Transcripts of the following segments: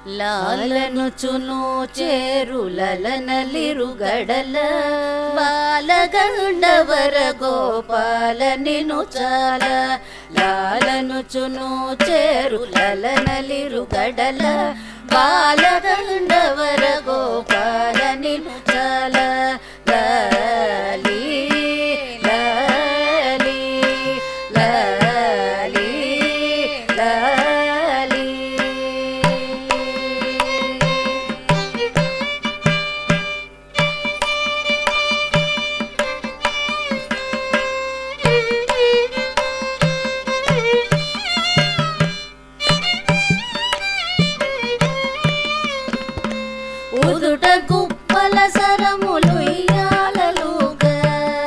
లాలనుచును చేరులలనలిరుగడల బాలగండవర గోపాల నిను చాల లాలనుచును చేరులలనలిరుగడల బాలగండవర గోపాల నిను చాల లాలి లాలి లాలి లాలి ఉదుట గుప్పల సరములు ఇయ్యాలలుగా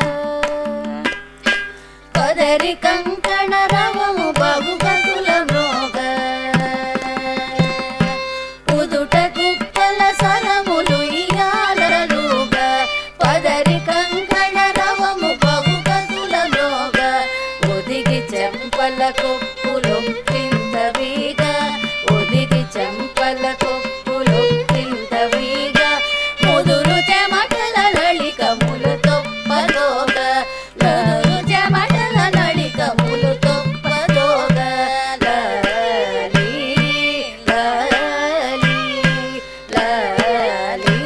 పదరి కంకణ రవము బహుగతుల మృగ ఉదుట గుప్పల సరములు ఇయ్యాలలుగా పదరి కంకణ రవము బహుగతుల మృగ ఒదిగి చెంపల కొప్పులు కింద వీగ ఒదిగి చెంపల కొప్పులు కింద వీగ ముదురు చెమటల నళికములు తొప్పదోగ ముదురు చెమటల నళికములు తొప్పదోగ లాలి లాలి లాలి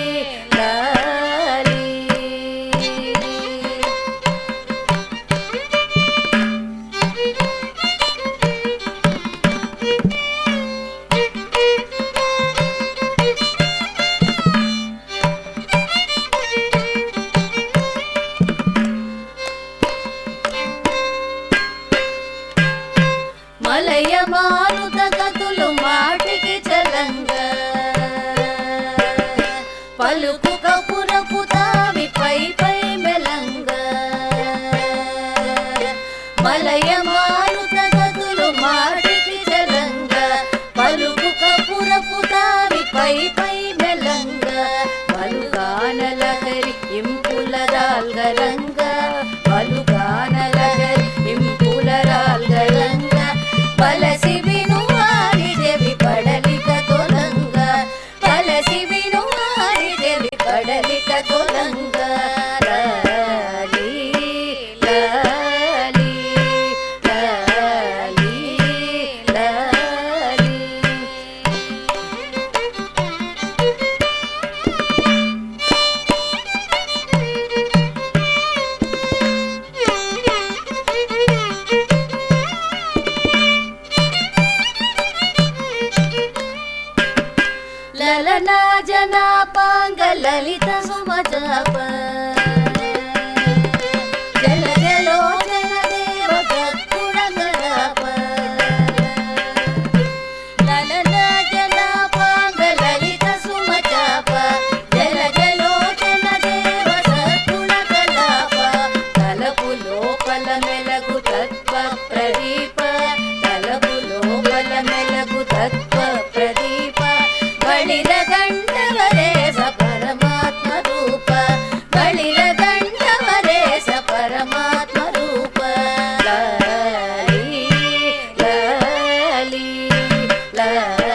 లాలి మలయ మారుత గతులు మాటికి చలంగా పలుకు కపురపు తావి పై పై మెలంగా మలయ మారుత గతులు మాటికి చలంగా పలుకు కపురపు తావి పై పై మెలంగా పలుగానలహరి ఇంపులదాల్గరంగా పలుగానలహరి ఇంపులరాల్గరంగా పలసి వినువారి చెవి పడలిక తొలంగా పలసి వినువారి చెవి పడలిక తొలంగా లాలి లాలి లాలి లాలి లలనా జనాపాంగ లలిత సుమజాప జల జలోచన దేవ గక్కుడ గణాప లలనా జనాపాంగ లలిత సుమజాప జల జలోచన దేవ సద్గుణ కలాప తలపు లోపల మెలగు తత్వ ప్రదీప తలపు లోపల మెలగు తత్వ ప్రదీప బళిర గండవరేశ పరమాత్మ రూప బళిర గండవరేశ పరమాత్మ రూప లాలి లాలి లాలి